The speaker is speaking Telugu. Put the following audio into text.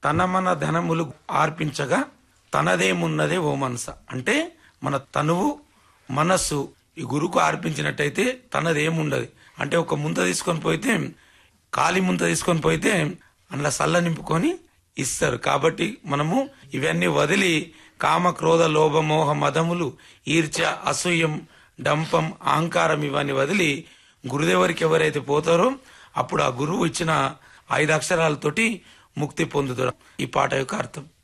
తన మన ధనములు ఆర్పించగా తనదేమున్నదే ఓ మనస అంటే మన తనువు మనస్సు ఈ గురుకు అర్పించినట్టయితే తనదేముండదు అంటే ఒక ముంత తీసుకొని పోతే ఖాళీ ముంత తీసుకొని పోతే అందులో సల్ల నింపుకొని ఇస్తారు కాబట్టి మనము ఇవన్నీ వదిలి కామ క్రోధ లోభ మోహ మదములు ఈర్చ అసూయం డంపం అహంకారం ఇవన్నీ వదిలి గురుదేవురికి ఎవరైతే పోతారో అప్పుడు ఆ గురువు ఇచ్చిన ఐదు అక్షరాలతోటి ముక్తి పొందుతారు ఈ పాట యొక్క అర్థం